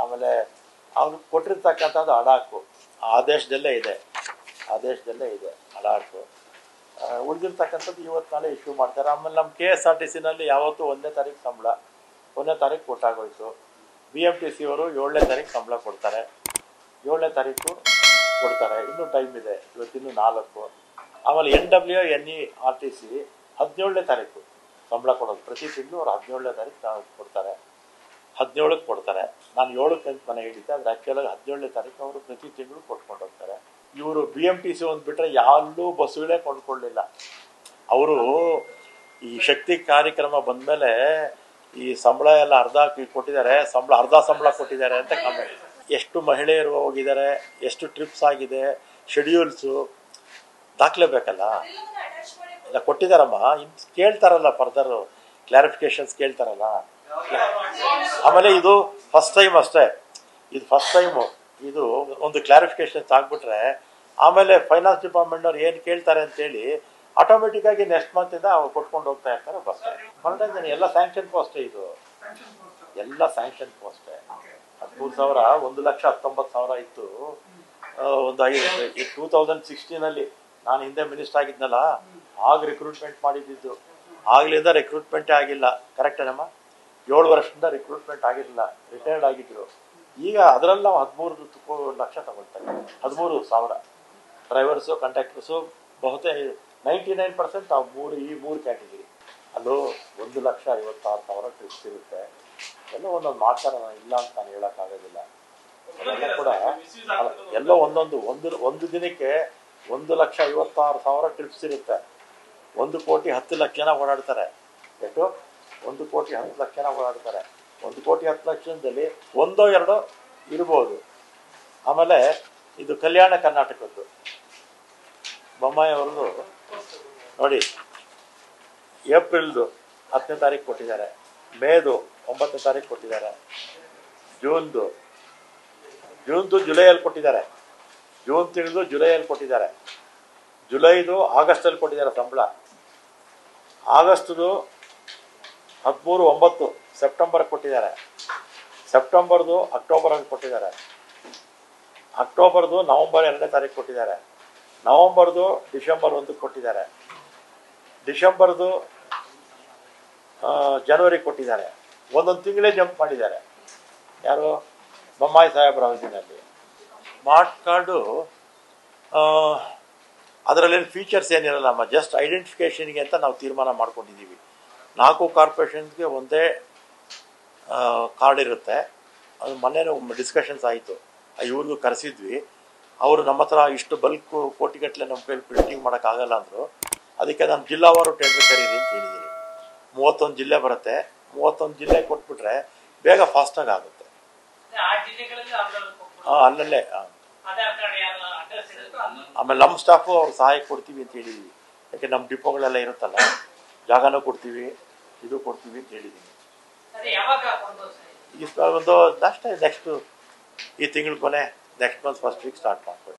ಆಮೇಲೆ ಅವನು ಕೊಟ್ಟಿರ್ತಕ್ಕಂಥದ್ದು ಅಡಾಕು ಆದೇಶದಲ್ಲೇ ಇದೆ ಆದೇಶದಲ್ಲೇ ಇದೆ ಅಡಾಕು ಉಳಿದಿರ್ತಕ್ಕಂಥದ್ದು ಇವತ್ತು ನಾಳೆ ಇಶ್ಯೂ ಮಾಡ್ತಾರೆ ಆಮೇಲೆ ನಮ್ಮ ಕೆ ಎಸ್ ಆರ್ ಟಿ ಸಿನಲ್ಲಿ ಯಾವತ್ತೂ ಒಂದನೇ ತಾರೀಕು ಸಂಬಳ ಒಂದನೇ ತಾರೀಕು ಕೊಟ್ಟಾಗೋಯ್ತು ಬಿ ಎಮ್ ಟಿ ಸಿ ಅವರು ಏಳನೇ ತಾರೀಕು ಸಂಬಳ ಕೊಡ್ತಾರೆ ಏಳನೇ ತಾರೀಕು ಕೊಡ್ತಾರೆ ಇನ್ನೂ ಟೈಮ್ ಇದೆ ಇವತ್ತಿನ್ನೂ ನಾಲ್ಕು ಆಮೇಲೆ N W N E R T C ಹದಿನೇಳನೇ ತಾರೀಕು ಸಂಬಳ ಕೊಡೋದು ಪ್ರತಿ ತಿಂಗಳು ಅವ್ರು ಹದಿನೇಳನೇ ತಾರೀಕು ನಾವು ಕೊಡ್ತಾರೆ ಹದಿನೇಳಕ್ಕೆ ಕೊಡ್ತಾರೆ ನಾನು ಏಳಕ್ಕೆ ಅಂತ ಮನೆ ಹೇಳಿದ್ದೆ ಆದರೆ ಆ್ಯಕ್ಚುಲಾಗಿ ಹದಿನೇಳನೇ ತಾರೀಕು ಅವರು ಪ್ರತಿ ತಿಂಗಳು ಕೊಟ್ಕೊಂಡು ಹೋಗ್ತಾರೆ ಇವರು ಬಿ ಎಮ್ ಟಿ ಸಿ ಒಂದು ಬಿಟ್ಟರೆ ಯಾರೂ ಬಸ್ಸುಗಳೇ ಕೊಂಡ್ಕೊಳ್ಳಿಲ್ಲ ಅವರು ಈ ಶಕ್ತಿ ಕಾರ್ಯಕ್ರಮ ಬಂದಮೇಲೆ ಈ ಸಂಬಳ ಎಲ್ಲ ಅರ್ಧ ಹಾಕಿ ಕೊಟ್ಟಿದ್ದಾರೆ ಸಂಬಳ ಅರ್ಧ ಸಂಬಳ ಕೊಟ್ಟಿದ್ದಾರೆ ಅಂತ ಕಮೆಂಟ್ ಎಷ್ಟು ಮಹಿಳೆಯರು ಹೋಗಿದ್ದಾರೆ ಎಷ್ಟು ಟ್ರಿಪ್ಸ್ ಆಗಿದೆ ಶೆಡ್ಯೂಲ್ಸು ದಾಖಲೆ ಬೇಕಲ್ಲ ಇಲ್ಲ ಕೊಟ್ಟಿದ್ದಾರಮ್ಮ ಇನ್ ಕೇಳ್ತಾರಲ್ಲ ಫರ್ದರ್ ಕ್ಲಾರಿಫಿಕೇಶನ್ಸ್ ಕೇಳ್ತಾರಲ್ಲ ಆಮೇಲೆ ಇದು ಫಸ್ಟ್ ಟೈಮ್ ಅಷ್ಟೇ ಇದು ಫಸ್ಟ್ ಟೈಮು ಇದು ಒಂದು ಕ್ಲಾರಿಫಿಕೇಶನ್ಸ್ ಆಗ್ಬಿಟ್ರೆ ಆಮೇಲೆ ಫೈನಾನ್ಸ್ ಡಿಪಾರ್ಟ್ಮೆಂಟ್ನವ್ರು ಏನು ಕೇಳ್ತಾರೆ ಅಂತೇಳಿ ಆಟೋಮೆಟಿಕ್ ಆಗಿ ನೆಕ್ಸ್ಟ್ ಮಂತಿಂದ ಅವ್ರು ಕೊಟ್ಕೊಂಡು ಹೋಗ್ತಾ ಇರ್ತಾರೆ ಬರ್ತಾರೆ ಹೊರಟಿದ್ದೀನಿ ಎಲ್ಲ ಸ್ಯಾಂಕ್ಷನ್ ಪೋಸ್ಟೇ ಇದು ಎಲ್ಲ ಸ್ಯಾಂಕ್ಷನ್ ಪೋಸ್ಟೇ ಹದಿಮೂರು ಸಾವಿರ ಒಂದು ಲಕ್ಷ ಹತ್ತೊಂಬತ್ತು ಸಾವಿರ ಇತ್ತು ಆ, ಒಂದು ಐದು ಟೂ ತೌಸಂಡ್ ಸಿಕ್ಸ್ಟೀನಲ್ಲಿ ನಾನು ಹಿಂದೆ ಮಿನಿಸ್ಟರ್ ಆಗಿದ್ನಲ್ಲ ಆಗ ರಿಕ್ರೂಟ್ಮೆಂಟ್ ಮಾಡಿದ್ದು ಆಗ್ಲಿಂದ ರಿಕ್ರೂಟ್ಮೆಂಟೇ ಆಗಿಲ್ಲ ಕರೆಕ್ಟೇನಮ್ಮ ಏಳು ವರ್ಷದಿಂದ ರಿಕ್ರೂಟ್ಮೆಂಟ್ ಆಗಿರಲಿಲ್ಲ ರಿಟೈರ್ಡ್ ಆಗಿದ್ರು ಈಗ ಅದರಲ್ಲಿ ನಾವು ಹದಿಮೂರು ಲಕ್ಷ ತಗೊಳ್ತಾರೆ ಹದಿಮೂರು ಸಾವಿರ ಡ್ರೈವರ್ಸು ಕಂಡಕ್ಟರ್ಸು ಬಹುತೇಕ ನೈಂಟಿ ನೈನ್ ಪರ್ಸೆಂಟ್ ನಾವು ಮೂರು ಈ ಮೂರು ಕ್ಯಾಟಗಿರಿ ಅಲ್ಲೂ ಒಂದು ಲಕ್ಷ ಐವತ್ತಾರು ಸಾವಿರ ಟ್ರಿಪ್ಸ್ ಇರುತ್ತೆ ಎಲ್ಲ ಒಂದೊಂದು ಮಾಡ್ತಾರೆ ನಾನು ಇಲ್ಲ ಅಂತ ನಾನು ಹೇಳೋಕ್ಕಾಗೋದಿಲ್ಲ ಅದೆಲ್ಲ ಕೂಡ ಅಲ್ಲ, ಎಲ್ಲೋ ಒಂದೊಂದು ಒಂದು ಒಂದು ದಿನಕ್ಕೆ ಒಂದು ಲಕ್ಷ ಐವತ್ತಾರು ಸಾವಿರ ಟ್ರಿಪ್ಸ್ ಇರುತ್ತೆ ಒಂದು ಕೋಟಿ ಹತ್ತು ಲಕ್ಷ ಜನ ಓಡಾಡ್ತಾರೆ ಎಷ್ಟು ಒಂದು ಕೋಟಿ ಹತ್ತು ಲಕ್ಷ ಜನ ಓಡಾಡ್ತಾರೆ ಒಂದು ಕೋಟಿ ಹತ್ತು ಲಕ್ಷದಲ್ಲಿ ಒಂದೋ ಎರಡೋ ಇರ್ಬೋದು ಆಮೇಲೆ ಇದು ಕಲ್ಯಾಣ ಕರ್ನಾಟಕದ್ದು ಬೊಮ್ಮಾಯಿ ಅವ್ರದ್ದು ನೋಡಿ ಏಪ್ರಿಲ್ದು ಹತ್ತನೇ ತಾರೀಕು ಕೊಟ್ಟಿದ್ದಾರೆ ಮೇದು ಒಂಬತ್ತನೇ ತಾರೀಕು ಕೊಟ್ಟಿದ್ದಾರೆ ಜೂನ್ದು ಜೂನ್ದು ಜುಲೈಯಲ್ಲಿ ಕೊಟ್ಟಿದ್ದಾರೆ ಜೂನ್ ತಿಂಗಳು ಜುಲೈಯಲ್ಲಿ ಕೊಟ್ಟಿದ್ದಾರೆ ಜುಲೈದು ಆಗಸ್ಟಲ್ಲಿ ಕೊಟ್ಟಿದ್ದಾರೆ ಸಂಬಳ ಆಗಸ್ಟ್ದು ಹದಿಮೂರು ಒಂಬತ್ತು ಸೆಪ್ಟೆಂಬರ್ ಕೊಟ್ಟಿದ್ದಾರೆ ಸೆಪ್ಟೆಂಬರ್ದು ಅಕ್ಟೋಬರಲ್ಲಿ ಕೊಟ್ಟಿದ್ದಾರೆ ಅಕ್ಟೋಬರ್ದು ನವಂಬರ್ ಎರಡನೇ ತಾರೀಕು ಕೊಟ್ಟಿದ್ದಾರೆ ನವಂಬರ್ದು ಡಿಸೆಂಬರ್ ಒಂದಕ್ಕೆ ಕೊಟ್ಟಿದ್ದಾರೆ ಡಿಸೆಂಬರ್ದು ಆ, ಜನವರಿ ಕೊಟ್ಟಿದ್ದಾರೆ ಒಂದೊಂದು ತಿಂಗಳೇ ಜಂಪ್ ಮಾಡಿದ್ದಾರೆ ಯಾರು ಬೊಮ್ಮಾಯಿ ಸಾಹೇಬ್ರ ಅವಧಿನಲ್ಲಿ ಸ್ಮಾರ್ಟ್ ಕಾರ್ಡು ಅದರಲ್ಲೇನು ಫೀಚರ್ಸ್ ಏನಿರಲ್ಲಮ್ಮ ಜಸ್ಟ್ ಐಡೆಂಟಿಫಿಕೇಷನ್ಗೆ ಅಂತ ನಾವು ತೀರ್ಮಾನ ಮಾಡ್ಕೊಂಡಿದ್ದೀವಿ ನಾಲ್ಕು ಕಾರ್ಪೊರೇಷನ್ಸ್ಗೆ ಒಂದೇ ಕಾರ್ಡ್ ಇರುತ್ತೆ ಅದು ಮೊನ್ನೆ ಡಿಸ್ಕಷನ್ಸ್ ಆಯಿತು ಇವ್ರಿಗೂ ಕರೆಸಿದ್ವಿ ಅವರು ನಮ್ಮ ಹತ್ರ ಇಷ್ಟು ಬಲ್ಕ್ ಕೋಟಿಗಟ್ಟಲೆ ನಮ್ಮ ಕೈಲಿ ಪ್ರಿಂಟಿಂಗ್ ಮಾಡೋಕ್ಕಾಗಲ್ಲ ಅಂದರು ಅದಕ್ಕೆ ನಾನು ಜಿಲ್ಲಾವಾರು ಟೆಂಡರ್ ಕರೀರಿ ಅಂತ ಹೇಳಿದ್ದೀನಿ ಮೂವತ್ತೊಂದು ಜಿಲ್ಲೆ ಬರುತ್ತೆ ಮೂವತ್ತೊಂದು ಜಿಲ್ಲೆ ಕೊಟ್ಬಿಟ್ರೆ ಬೇಗ ಫಾಸ್ಟಾಗಿ ಆಗುತ್ತೆ ಆ ಜಿಲ್ಲೆಗಳಲ್ಲಿ ಅಲ್ಲಲ್ಲಿ ಹೋಗ್ಬಿಡು. ಹಾಂ ಅಲ್ಲಲ್ಲೇ ಆ. ಆಧಾರ್ ಕಾರ್ಡ್ ಯಾರು ಅಡ್ರೆಸ್ ಇರುತ್ತೋ ಅಲ್ಲಿ ಆಮೇಲೆ ನಮ್ಮ ಸ್ಟಾಫು ಅವ್ರು ಸಹಾಯ ಕೊಡ್ತೀವಿ ಅಂತ ಹೇಳಿದ್ವಿ ಯಾಕೆ ನಮ್ಮ ಡಿಪೋಗಳೆಲ್ಲ ಇರುತ್ತಲ್ಲ ಜಾಗನೂ ಕೊಡ್ತೀವಿ ಇದು ಕೊಡ್ತೀವಿ ಅಂತ ಹೇಳಿದ್ದೀನಿ ಅದೇ ಯಾವಾಗ ಕೊಂಡೋಗ್ತಾರೆ ಈಗ ಒಂದು ಅಷ್ಟೇ ನೆಕ್ಸ್ಟು ಈ ತಿಂಗಳ ಕೊನೆ next month first week start ಮಾಡ್ಕೊಳ್ಳಿ